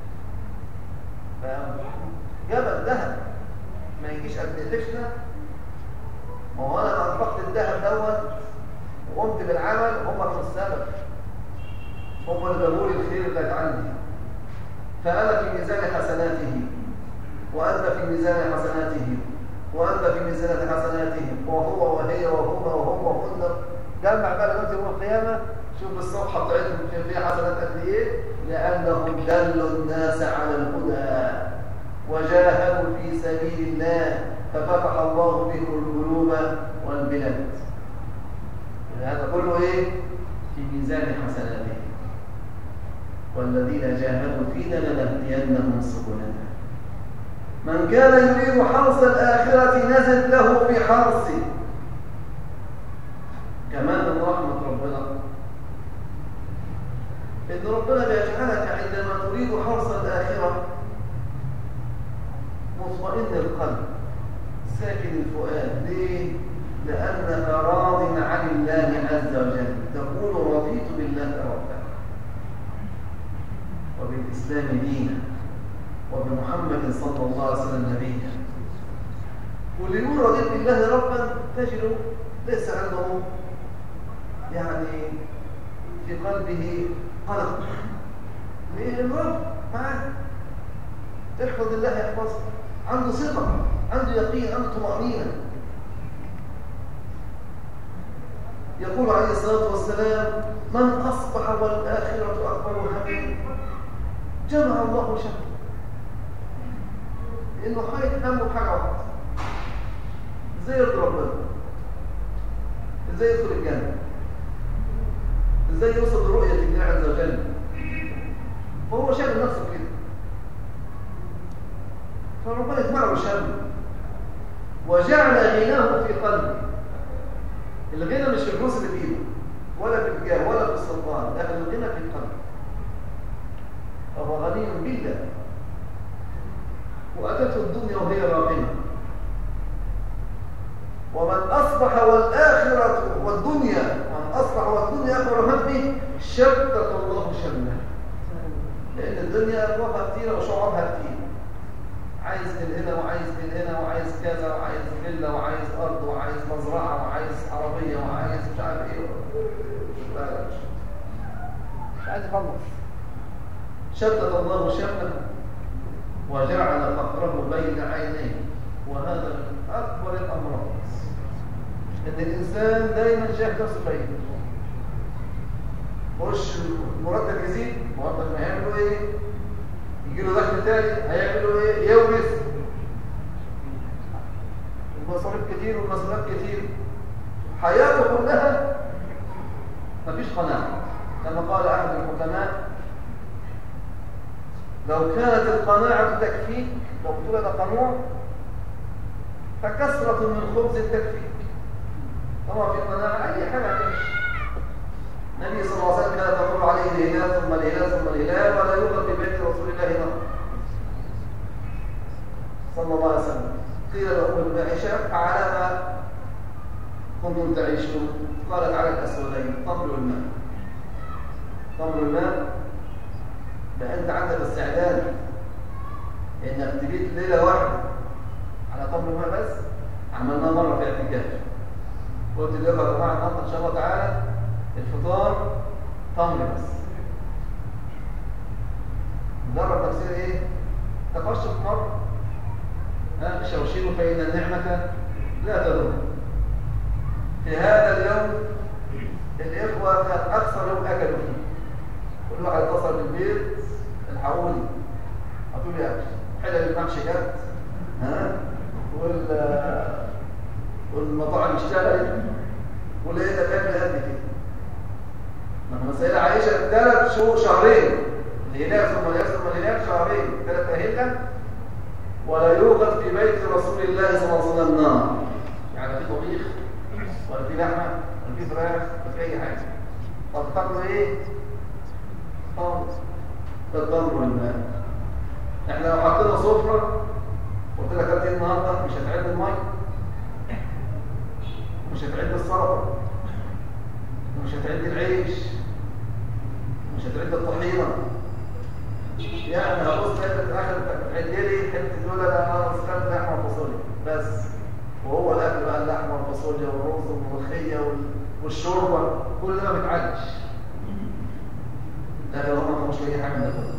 جبل ذهب ما يجيش قد الدشنة ما هو أنا أنفقت الذهب دوت وقمت بالعمل هم في السبب هم اللي جابوا لي الخير اللي عندي فأنا في ميزان حسناته وأنت في ميزان حسناته وأنت في ميزان حسناتهم وهو وهي وهما وهم وهن جمع بقى دلوقتي يوم القيامة شوف الصفحة بتاعتهم في فيها حسنات قد إيه لأنهم دلوا الناس على الهدى وجاهدوا في سبيل الله ففتح الله بهم القلوب والبلاد هذا كله إيه في ميزان حسناتهم والذين جاهدوا فينا لنهدينهم سبلنا من كان يريد حرص الآخرة نزل له في حرصه كمان من رحمة ربنا إن ربنا بيجعلك عندما تريد حرص الآخرة مطمئن القلب ساكن الفؤاد ليه؟ لأنك راض عن الله عز وجل تقول رضيت بالله ربا وبالإسلام دينا وبمحمد صلى الله عليه وسلم نبيا واللي يقول رضيت بالله ربا تجده ليس عنده يعني في قلبه قلق ليه الرب معاه احفظ الله يحفظك عنده ثقة عنده يقين عنده طمأنينة يقول عليه الصلاة والسلام من أصبح والآخرة أكبر همه جمع الله شمله لأنه خايف همه بحاجة واحدة ازاي يرضي ربنا ازاي يدخل الجنة ازاي يوصل لرؤية الله عز وجل فهو شاغل نفسه كده فربنا يجمع له شمله وجعل غناه في قلبه الغنى مش في الفلوس اللي في ايده ولا في الجاه ولا في السلطان لكن الغنى في القلب فهو غني بالله واتته الدنيا وهي راغمه ومن اصبح والاخره والدنيا من اصبح والدنيا اكبر همه شتت الله شمله لان الدنيا ابوابها كتيره وشعورها كتير عايز من هنا وعايز من هنا وعايز كذا وعايز فيلا وعايز ارض وعايز مزرعه وعايز عربيه وعايز مش عارف ايه مش عايز يخلص شتت الله شمله وجعل فقره بين عينيه وهذا من اكبر الامراض ان الانسان دايما شايف نفسه بعيد خش المرتب يزيد المرتب ما هيعملوا ايه يجي له دخل تاني هيعملوا ايه يورث المصاريف كتير والمسؤوليات كتير حياته كلها مفيش قناعه كما قال احد الحكماء لو كانت القناعة تكفيك لو بتقول هذا قنوع فكسرة من خبز تكفيك طبعا في قناعة أي حاجة هتمشي النبي صلى الله عليه وسلم كان تقول عليه الهلال ثم الهلال ثم الهلال ولا يوجد في بيت رسول الله نار صلى الله عليه وسلم قيل له عائشة على ما كنتم تعيشون قالت على الأسودين طبل الماء طبل الماء ده أنت عندك استعداد إنك تبيت ليلة واحدة على طبل الماء بس عملناها مرة في اعتكاف قلت لهم يا جماعة النهارده إن شاء الله تعالى الفطار تمر بس مجرد تفسير إيه؟ تقشف مرة ها شوشير فإن النعمة لا تضر في هذا اليوم الإخوة كان أكثر يوم أكلوا فيه كل واحد اتصل بالبيت الحقوني هاتوا لي أكل حلل المحشي جت ها وال والمطاعم اشتغلت ولقينا كامل قد كده لما السيدة عائشة ثلاث شهور شهرين الهلال ثم الهلال ثم الهلال شهرين ثلاث أهلة ولا يوجد في بيت رسول الله صلى الله عليه وسلم نار يعني في طبيخ ولا في لحمة ولا في فراخ ولا في أي حاجة طب تاكلوا إيه؟ تمر ده التمر والماء احنا لو حطينا سفرة قلت لك هات النهارده مش هتعد المية مش هتعد السلطة مش هتعد العيش مش هتعد الطحينة يعني هبص لقيت في الاخر بتعد لي حته دول انا مسكت لحمه وفاصوليا بس وهو الاكل بقى اللحمه والفاصوليا والرز والملوخيه والشوربه كل ده ما بيتعدش لكن هم ما كانوش لاقيين حاجه من ده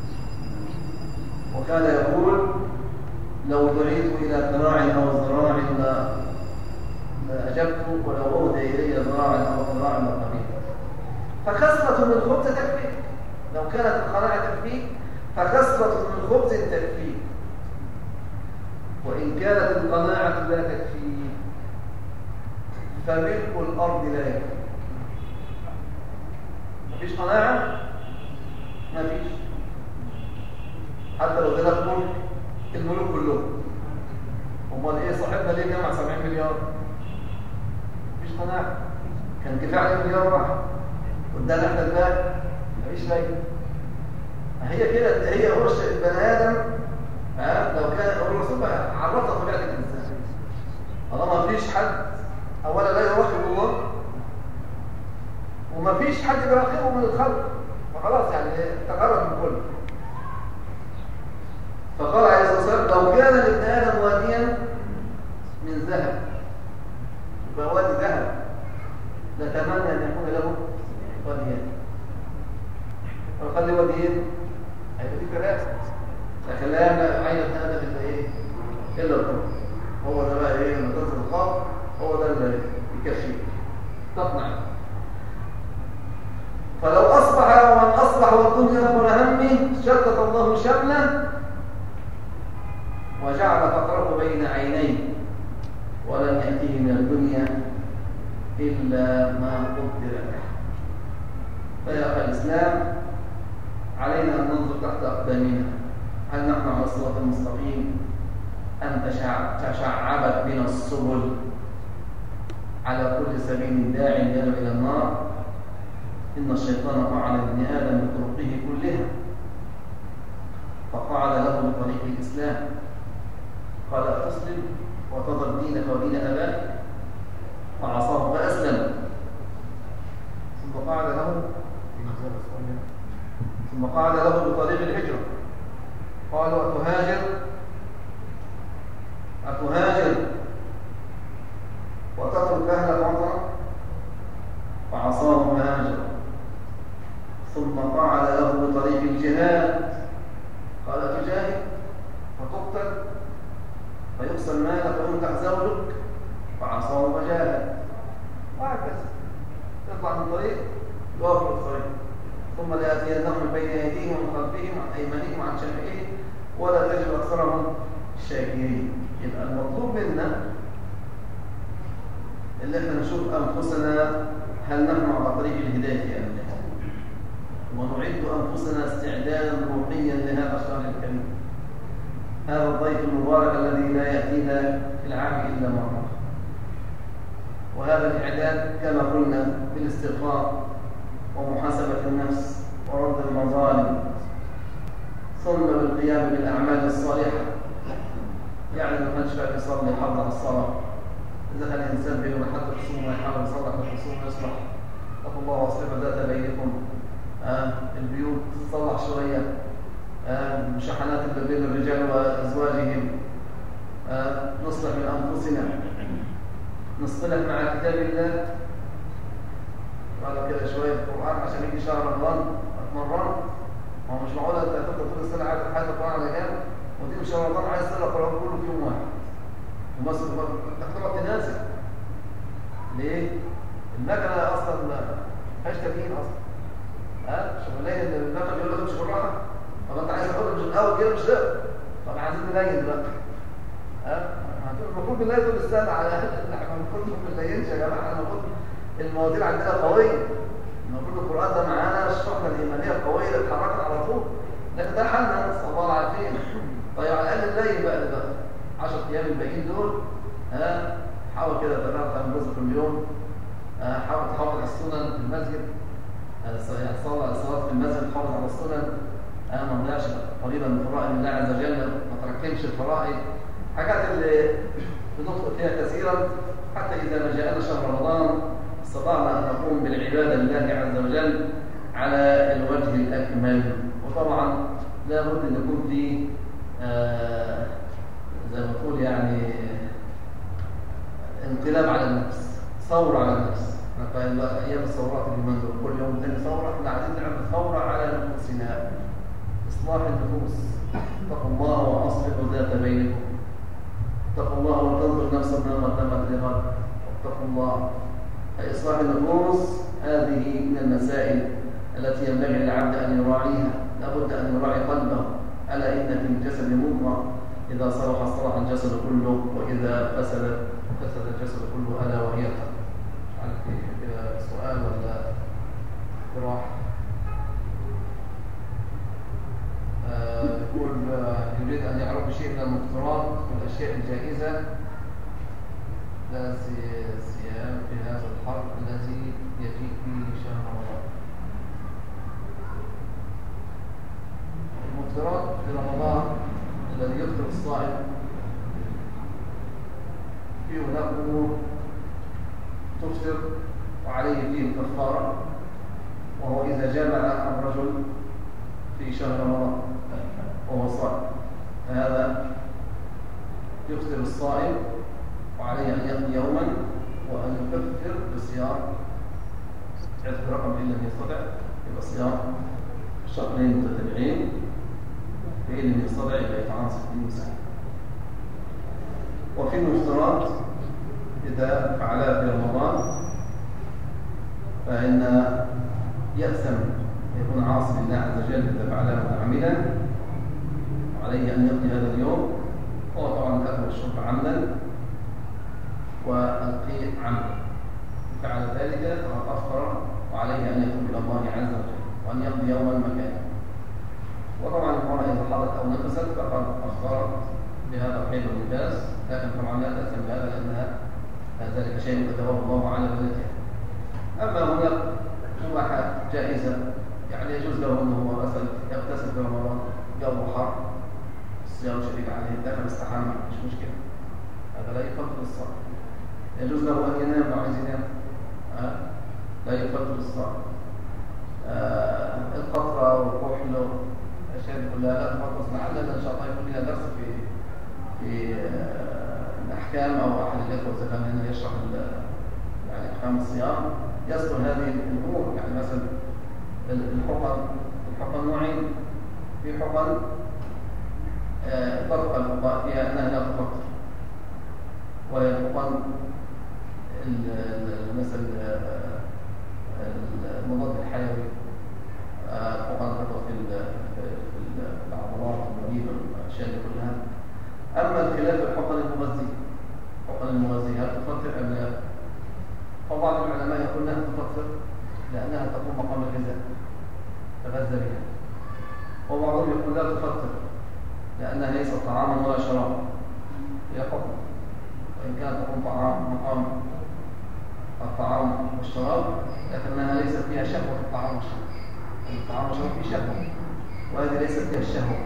وكان يقول لو دعيت الى ذراع او ذراع لا لاجبت ولو اهدي الي ذراع او ذراع لقبيل فكسره من الخبز تكفي لو كانت القناعه تكفيك فكسرة من خبز تكفي وإن كانت القناعة لا تكفي فملك الأرض لا يكفي مفيش قناعة مفيش حتى لو ادالك ملك الملوك كلهم امال ايه صاحبنا ليه جمع 70 مليار مفيش قناعة كان كفاية عليه مليار واحد وادانا احنا الباقي مفيش فايدة هي كده هي هو البني ادم ها لو كان هو الرسول عرفنا طبيعه الانسان الله ما فيش حد اولا لا يراقب الله وما فيش حد بيراقبه من الخلق فخلاص يعني تقرب من كله فقال عليه الصلاه والسلام لو كان لابن ادم واديا من ذهب يبقى وادي ذهب لتمنى ان يكون له واديان وخلي واديين هيبقى في كلام لكن لا يمنع عين هذا الا ايه الا القرب هو ده بقى ايه لما تنزل الخط هو ده اللي يكفيك تقنع فلو اصبح ومن اصبح والدنيا رب همه شتت الله شمله وجعل فقره بين عينيه ولم يأتيه من الدنيا إلا ما قدر له فيا أخي الإسلام علينا أن ننظر تحت أقدامنا هل نحن على الصراط المستقيم أم تشعبت بنا السبل على كل سبيل داع يدعو إلى النار إن الشيطان فعل ابن آدم بطرقه كلها فقعد له بطريق الإسلام قال أتسلم وتضر دينك ودين أباك فعصاه فأسلم ثم قعد له ثم قعد له بطريق الهجرة قالوا أتهاجر أتهاجر وتترك أهلك وطنك فعصاه فهاجر ثم قعد له بطريق الجهاد قال تجاهد فتقتل فيقسم مالك وينكح زوجك فعصاه فجاهد وهكذا يطلع من طريق يقف في الطريق ثم ليأتينهم من بين أيديهم ومن خلفهم عن أيمانهم وعن شمائلهم ولا تجد أكثرهم شاكرين يبقى المطلوب منا اللي احنا نشوف أنفسنا هل نحن على طريق الهداية أم لا ونعد أنفسنا استعدادا روحيا لهذا الشهر الكريم هذا الضيف المبارك الذي لا يأتينا في العام إلا مرة وهذا الإعداد كما قلنا بالاستغفار ومحاسبة النفس ورد المظالم ثم بالقيام بالأعمال الصالحة يعني ما كانش بقى يصلي يحافظ على الصلاة إذا كان الإنسان بينه حتى الخصوم ويحاول يصلح الخصوم ويصلح اتقوا الله واصلحوا ذات بينكم آه البيوت تصلح شوية آه المشاحنات اللي بين الرجال وأزواجهم آه نصلح من أنفسنا نصطلح مع كتاب الله قالوا كده شوية القرآن عشان يجي شهر رمضان اتمرن ما هو مش معقول انت هتفضل طول السنة عايز تحدث القرآن على جنب وتيجي شهر رمضان عايز تقرا القرآن كله في يوم واحد ومصر انت تقعد تناسب ليه؟ المكنة أصلا ما فيهاش تمرين أصلا ها شغلانة ان المكنة بيقول لك مش بالراحة طب انت عايز تاخدها مش الأول كده مش ده طب عايزين نلين بقى ها المفروض بنلاقي طول السنة على احنا المفروض ما بنلاقيش يا جماعة احنا المفروض الموازين عندنا قوية المفروض القرآن ده معانا الشحنة الإيمانية القوية اللي اتحركت على طول لكن ده حالنا نسأل الله العافية طيب على الأقل نلاقي بقى ده 10 أيام الباقيين دول ها حاول كده تقرأ خمس جزء كل يوم ها حاول تحافظ على السنن في المسجد صلى الصلاة في المسجد تحافظ على السنن ها ما نضيعش قريبا من فرائض الله عز وجل ما تركنش الفرائض حاجات اللي بنخطئ فيها كثيرا حتى إذا ما جاءنا شهر رمضان استطعنا أن نقوم بالعبادة لله عز وجل على الوجه الأكمل وطبعا لا بد أن يكون في آه زي ما نقول يعني انقلاب على النفس ثورة على النفس أيام الثورات اليومين دول كل يوم تاني ثورة احنا عايزين نعمل ثورة على نفوسنا إصلاح النفوس اتقوا الله وأصلحوا ذات بينكم اتقوا الله ولتنظر نفسا ما قدمت لغد اتقوا الله إصلاح النفوس هذه من المسائل التي ينبغي للعبد أن يراعيها لابد أن يراعي قلبه ألا إن في الجسد مضغة إذا صلح صلح الجسد كله وإذا فسد فسد الجسد كله ألا وهي القلب عارف كده سؤال ولا اقتراح آه يقول يريد أن يعرف شيء من المفترات والأشياء الجائزة لا صيام في هذا الحرب الذي يجيء فيه شهر رمضان المفترات في رمضان الذي يفطر الصائم فيه هناك امور تفطر وعليه فيه الكفاره وهو اذا جامع الرجل في شهر رمضان وهو صائم فهذا يفطر الصائم وعليه أن يقضي يوما وأن يكفر بصيام يذكر رقم إن لم يستطع يبقى صيام شهرين متتابعين فإن لم يستطع يبقى يطعم 60 مسكين وفي المفترات إذا فعلها في رمضان فإن يأثم يكون عاصي لله عز وجل إذا فعلها متعمدا وعليه أن يقضي هذا اليوم هو طبعا الأكل والشرب عمدا والقيء عمدا فعل ذلك فقد أفطر وعليه أن يتوب إلى الله عز وجل وأن يقضي يوما مكانه وطبعا المرأة إذا حضت أو نفست فقد أفطرت بهذا الحيض واللباس لكن طبعا لا تأثم بهذا لأنها ذلك شيء كتبه الله على بناتها أما هناك مباحات جائزة يعني يجوز له أنه هو مثلا يغتسل في رمضان جو حر الصيام شديد عليه دخل استحمى مش مشكلة هذا لا يفضل الصلاة يجوز له أن ينام لو عايز ينام أه؟ لا يفضل الصلاة أه القطرة والكحل الأشياء دي كلها لا تفضل لعلنا إن شاء الله يكون لنا درس في في أه الأحكام أو أحد الإخوة إذا كان هنا يشرح يعني أحكام الصيام يذكر هذه الأمور يعني مثلا الحقن الحقن نوعين في حقن اتفق الفقهاء فيها انها لا تفطر وهي الحقن مثل المضاد الحيوي الحقن تفطر في في العضلات والمريض والاشياء دي كلها اما الخلاف الحقن المغذيه الحقن المغذيه هل تفطر ام لا؟ فبعض العلماء يقول انها تفطر لانها تقوم مقام الغذاء تغذى بها وبعضهم يقول لا تفطر لأنها ليست طعاما ولا شرابا هي حكم وإن كانت تكون طعام مقام الطعام والشراب لكنها ليست فيها شهوة في الطعام والشراب الطعام والشراب فيه شهوة وهذه ليست فيها الشهوة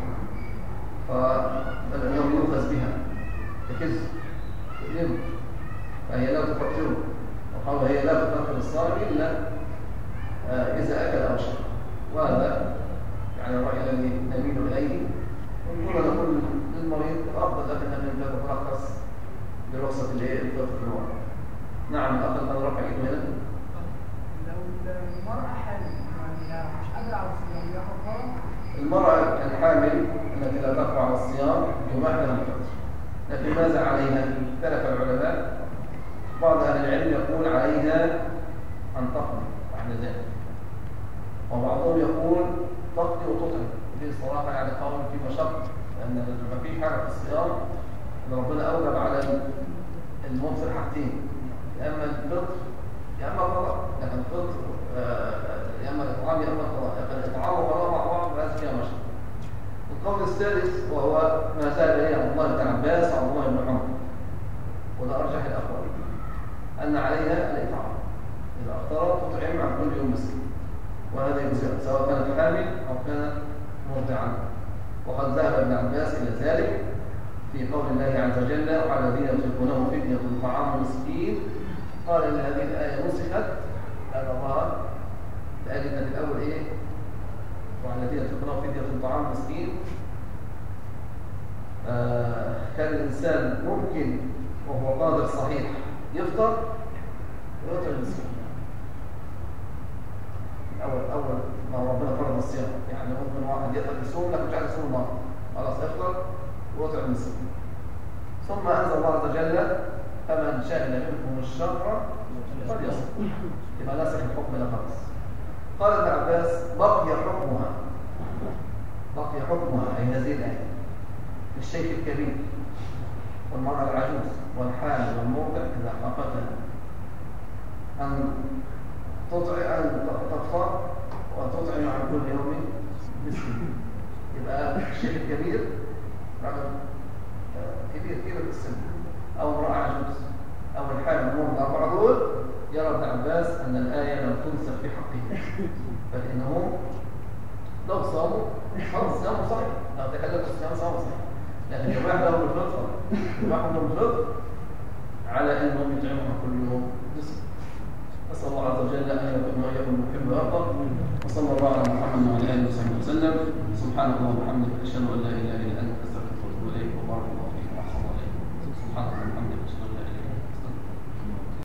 فاليوم يؤخذ بها تكز تؤلمه فهي لا تفطره وقال هي لا تفطر الصائم إلا آه، إذا أكل أو شرب وهذا يعني الرأي الذي نميل إليه ونقول نقول للمريض الأفضل لك أن تترخص برخصة الفطر في الوقت نعم الأخ أن رفع إيده هنا لو المرأة حامل يعني مش قادرة على الصيام ياخد فرض المرأة الحامل التي لا تقوى على الصيام يباح لها الفطر لكن ماذا عليها؟ اختلف العلماء بعض أهل العلم يقول عليها أن تقضي بعد ذلك وبعضهم يقول تقضي وتطعم في صراحة يعني قول في مشقة لأن ما فيش حاجة في الصيام إن ربنا أوجب على المبصر حاجتين يا إما الفطر يا إما القضاء لكن الفطر آه، يا إما الإطعام يا إما القضاء لكن الإطعام والقضاء مع بعض فهذا فيها مشقة القول الثالث وهو ما ذهب إليه عبد الله بن عباس وعبد الله بن عمر وده أرجح الأقوال أن عليها الإطعام إذا أفطرت تطعم عن كل يوم مسكين وهذا يجزئ سواء كانت حامل أو كانت مرضعا وقد ذهب ابن عباس إلى ذلك في قول الله عز وجل وعلى الذين يطلقونه فدية طعام مسكين قال إن هذه الآية نسخت لأن الله الآية كانت الأول إيه وعلى الذين يطلقونه فدية طعام مسكين آه كان الإنسان ممكن وهو قادر صحيح يفطر ويطعم المسكين أول أول ما ربنا فرض الصيام يعني ممكن واحد يقدر يصوم لكن مش عايز يصوم النهارده خلاص افطر ويطعم المسكين ثم أنزل الله عز وجل فمن شهد منكم الشهر فليصم يبقى نسخ الحكم ده خلاص قال ابن عباس بقي حكمها بقي حكمها أي هذه الآية للشيخ الكبير والمرأة العجوز والحامل والمرضع إذا حققنا أن تطعم أن تفطر وتطعم عن كل يوم مسكين يبقى الشيخ الكبير رجل آه، كبير كبير في السن أو امرأة عجوز أو الحامل المرضع الأربعة دول يرى ابن عباس أن الآية لم تنسخ في حقه فإنهم لو صاموا خلاص صيامه صحيح لو تكلموا الصيام صاموا صحيح لكن يباح لهم الفطر يباح لهم الفطر على انهم يطعمهم كل يوم جزء نسال الله عز وجل ان يكون واياكم محب ويرضى وصلى الله على محمد وعلى اله وصحبه وسلم سبحانك اللهم وبحمدك اشهد ان لا اله الا انت